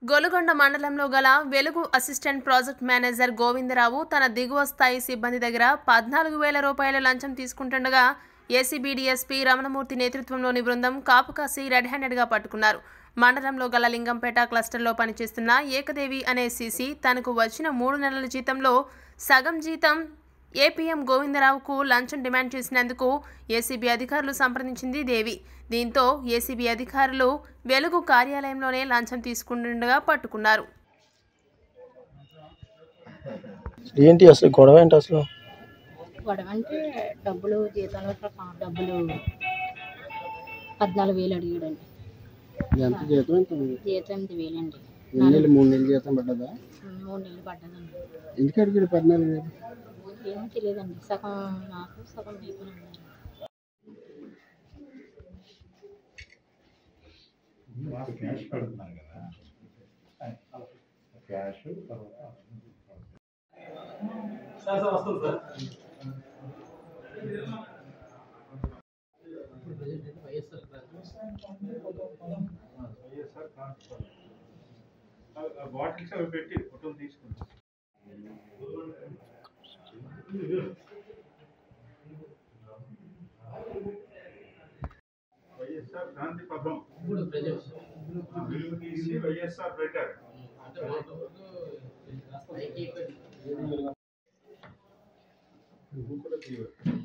గొలుగొండ మండలంలో గల వెలుగు అసిస్టెంట్ ప్రాజెక్ట్ మేనేజర్ గోవిందరావు తన దిగువ స్థాయి సిబ్బంది దగ్గర పద్నాలుగు వేల రూపాయల లంచం తీసుకుంటుండగా ఏసీబీ డీఎస్పీ రమణమూర్తి నేతృత్వంలోని బృందం కాపుకాసి రెడ్ హ్యాండెడ్గా పట్టుకున్నారు మండలంలో గల లింగంపేట క్లస్టర్లో పనిచేస్తున్న ఏకదేవి అనే సీసీ తనకు వచ్చిన మూడు నెలల జీతంలో సగం జీతం ఏపీఎం గోవిందరావుకు లంచం డిమాండ్ చేసినందుకు ఏసీబీ అధికారులు సంప్రదించింది దేవి దీంతో ఏసీబీ అధికారులు వెలుగు కార్యాలయంలోనే లంచం తీసుకుంటుండగా పట్టుకున్నారు ఏంటి అసలు గొడవ ఏంటి అసలు గొడవ అంటే డబ్బులు జీతంలో ప్రకా- డబ్బులు పద్నాలుగు వేలు అడిగాడండి ఎంత జీతం ఎంత ఉంది? జీతం ఎనిమిది వేలండి ఎన్ని నెలలు మూడు నెలలు జీతం పడ్డదా మూడు నెలలు పడ్డదండి ఎందుకు అడిగాడు పద్నాలుగు వేలు ఏమీ తెలియదండి సగం నాకు సగం మీకు అన్నారు క్యాష్ కడుతున్నారు కదా క్యాష్ బాటిల్స్ అవి పెట్టి ఫోటోలు తీసుకుంటాం వైఎస్ఆర్ క్రాంతి పథం వెలుగు తీసి వైఎస్ఆర్ పెట్టారు నువ్వు కూడా తీయవచ్చు